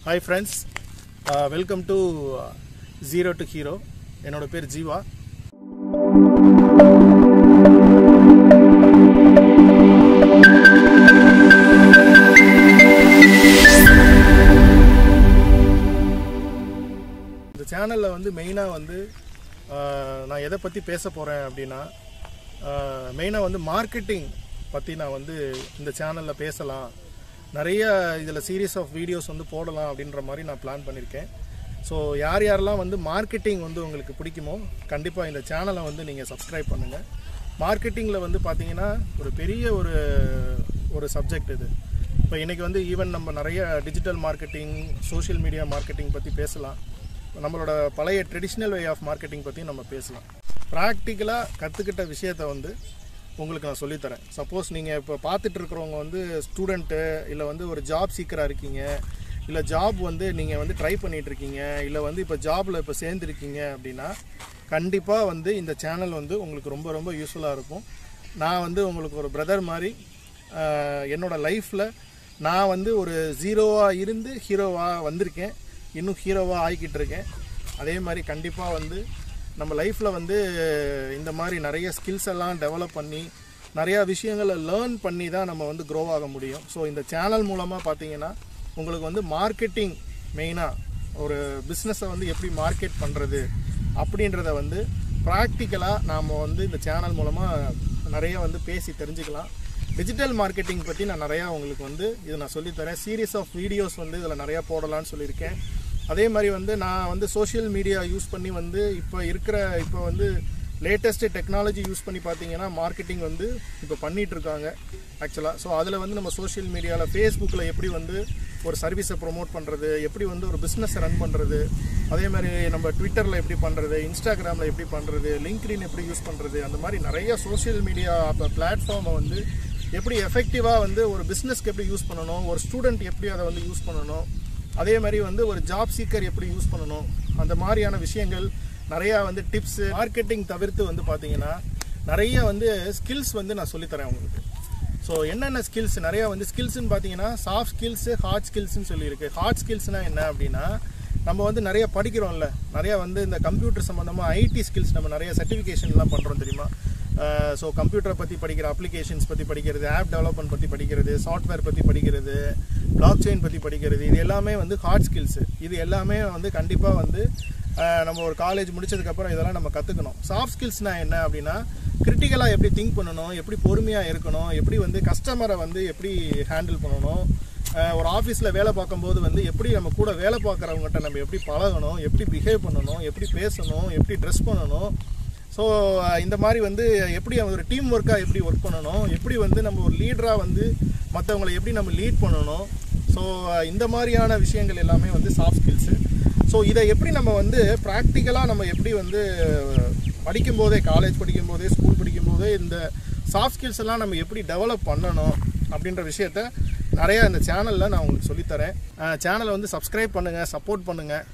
hi friends welcome to zero to hero என்னோட பேர் ஜீவா இந்த சேனலில் வந்து மெயினாக வந்து ஆஹ், நான் எதை பற்றி பேச போகிறேன் அப்படின்னா மெயினாக வந்து மார்க்கெட்டிங் பற்றி நான் வந்து இந்த சேனலில் பேசலாம் நிறைய இதில் சீரீஸ் ஆஃப் வீடியோஸ் வந்து போடலாம் அப்படின்ற மாதிரி நான் பிளான் பண்ணியிருக்கேன் ஸோ யார் யாரெல்லாம் வந்து மார்க்கெட்டிங் வந்து உங்களுக்கு பிடிக்குமோ கண்டிப்பாக இந்த சேனலை வந்து நீங்கள் சப்ஸ்கிரைப் பண்ணுங்கள் மார்க்கெட்டிங்கில் வந்து பார்த்தீங்கன்னா ஒரு பெரிய ஒரு ஒரு சப்ஜெக்ட் இது இப்போ இன்றைக்கி வந்து ஈவன் நம்ம நிறைய digital marketing social media marketing பற்றி பேசலாம் நம்மளோட பழைய ட்ரெடிஷ்னல் வே ஆஃப் மார்க்கெட்டிங் பற்றி நம்ம பேசலாம் ப்ராக்டிக்கலாக கற்றுக்கிட்ட விஷயத்த வந்து உங்களுக்கு நான் சொல்லித்தரேன் சப்போஸ் நீங்கள் இப்போ பார்த்துட்டு இருக்கிறவங்க வந்து ஸ்டூடெண்ட்டு இல்லை வந்து ஒரு ஜாப் சீக்கராக இருக்கீங்க இல்லை ஜாப் வந்து நீங்கள் வந்து ட்ரை பண்ணிட்டு இருக்கீங்க இல்லை வந்து இப்போ ஜாபில் இப்போ சேர்ந்துருக்கீங்க அப்படின்னா கண்டிப்பாக வந்து இந்த சேனல் வந்து உங்களுக்கு ரொம்ப ரொம்ப யூஸ்ஃபுல்லாக இருக்கும் நான் வந்து உங்களுக்கு ஒரு பிரதர் மாதிரி ஆஹ், என்னோட லைஃப்பில் நான் வந்து ஒரு ஜீரோவாக இருந்து ஹீரோவாக வந்திருக்கேன் இன்னும் ஹீரோவாக ஆகிக்கிட்டு இருக்கேன் அதே மாதிரி கண்டிப்பாக வந்து நம்ம லைஃப்பில் வந்து இந்த மாதிரி நிறைய ஸ்கில்ஸ் எல்லாம் டெவலப் பண்ணி நிறையா விஷயங்களை லேர்ன் பண்ணி தான் நம்ம வந்து க்ரோ ஆக முடியும் ஸோ இந்த சேனல் மூலமாக பார்த்தீங்கன்னா உங்களுக்கு வந்து மார்க்கெட்டிங் மெயினாக ஒரு பிஸ்னஸை வந்து எப்படி மார்க்கெட் பண்ணுறது அப்படின்றத வந்து ப்ராக்டிக்கலாக நாம் வந்து இந்த சேனல் மூலமாக நிறைய வந்து பேசி தெரிஞ்சுக்கலாம் டிஜிட்டல் மார்க்கெட்டிங் பற்றி நான் நிறையா உங்களுக்கு வந்து இது நான் சொல்லித்தரேன் சீரீஸ் ஆஃப் வீடியோஸ் வந்து இதில் நிறையா போடலான்னு சொல்லியிருக்கேன் அதே மாதிரி வந்து நான் வந்து சோஷியல் மீடியா யூஸ் பண்ணி வந்து இப்போ இருக்கிற இப்போ வந்து லேட்டஸ்ட் டெக்னாலஜி யூஸ் பண்ணி பார்த்தீங்கன்னா மார்க்கெட்டிங் வந்து இப்போ பண்ணிட்டு இருக்காங்க ஆக்சுவலாக ஸோ அதில் வந்து நம்ம சோஷியல் மீடியாவில் ஃபேஸ்புக்கில் எப்படி வந்து ஒரு சர்வீஸை ப்ரோமோட் பண்ணுறது எப்படி வந்து ஒரு பிஸ்னஸ் ரன் பண்ணுறது அதே மாதிரி நம்ம ட்விட்டரில் எப்படி பண்ணுறது இன்ஸ்டாகிராமில் எப்படி பண்ணுறது லிங்க்டின் எப்படி யூஸ் பண்ணுறது அந்த மாதிரி நிறைய சோஷியல் மீடியா பிளாட்ஃபார்மை வந்து எப்படி எஃபெக்டிவாக வந்து ஒரு பிஸ்னஸ்க்கு எப்படி யூஸ் பண்ணணும் ஒரு ஸ்டூடெண்ட் எப்படி அதை வந்து யூஸ் பண்ணணும் அதே மாதிரி வந்து ஒரு ஜாப் சீக்கர் எப்படி யூஸ் பண்ணணும் அந்த மாதிரியான விஷயங்கள் நிறையா வந்து டிப்ஸு மார்க்கெட்டிங் தவிர்த்து வந்து பார்த்தீங்கன்னா நிறைய வந்து ஸ்கில்ஸ் வந்து நான் சொல்லித்தரேன் உங்களுக்கு ஸோ என்னென்ன ஸ்கில்ஸ் நிறையா வந்து ஸ்கில்ஸ்னு பார்த்தீங்கன்னா சாஃப்ட் ஸ்கில்ஸு ஹார்ட் ஸ்கில்ஸ்னு சொல்லியிருக்கு ஹார்ட் ஸ்கில்ஸ்னால் என்ன அப்படின்னா நம்ம வந்து நிறைய படிக்கிறோம்ல நிறைய வந்து இந்த கம்ப்யூட்டர் சம்மந்தமாக ஐடி ஸ்கில்ஸ் நம்ம நிறைய சர்டிஃபிகேஷன்லாம் பண்ணுறோம் தெரியுமா ஸோ கம்ப்யூட்டரை பற்றி படிக்கிற அப்ளிகேஷன்ஸ் பற்றி படிக்கிறது ஆப் டெவலப்மெண்ட் பற்றி படிக்கிறது சாஃப்ட்வேர் பற்றி படிக்கிறது பிளாக் செயின் பற்றி படிக்கிறது இது எல்லாமே வந்து ஹார்ட் ஸ்கில்ஸு இது எல்லாமே வந்து கண்டிப்பாக வந்து அஹ், நம்ம ஒரு காலேஜ் முடிச்சதுக்கப்புறம் இதெல்லாம் நம்ம கற்றுக்கணும் சாஃப்ட் ஸ்கில்ஸ்னால் என்ன அப்படின்னா கிரிட்டிக்கலாக எப்படி திங்க் பண்ணணும் எப்படி பொறுமையாக இருக்கணும் எப்படி வந்து கஸ்டமரை வந்து எப்படி ஹேண்டில் பண்ணணும் அஹ், ஒரு ஆஃபீஸில் வேலை பார்க்கும்போது வந்து எப்படி நம்ம கூட வேலை பார்க்குறவங்ககிட்ட நம்ம எப்படி பழகணும் எப்படி பிஹேவ் பண்ணணும் எப்படி பேசணும் எப்படி ட்ரெஸ் பண்ணணும் ஸோ இந்த மாதிரி வந்து எப்படி ஒரு டீம் ஒர்க்காக எப்படி ஒர்க் பண்ணணும் எப்படி வந்து நம்ம ஒரு லீடராக வந்து மற்றவங்களை எப்படி நம்ம லீட் பண்ணணும் ஸோ இந்த மாதிரியான விஷயங்கள் எல்லாமே வந்து சாஃப்ட் ஸ்கில்ஸு ஸோ இதை எப்படி நம்ம வந்து ப்ராக்டிக்கலாக நம்ம எப்படி வந்து படிக்கும்போதே காலேஜ் படிக்கும்போதே ஸ்கூல் படிக்கும்போதே இந்த சாஃப்ட் ஸ்கில்ஸ் எல்லாம் நம்ம எப்படி டெவலப் பண்ணணும் அப்படின்ற விஷயத்த நிறையா இந்த சேனலில் நான் உங்களுக்கு சொல்லித்தரேன் சேனலை வந்து சப்ஸ்கிரைப் பண்ணுங்கள் சப்போர்ட் பண்ணுங்கள்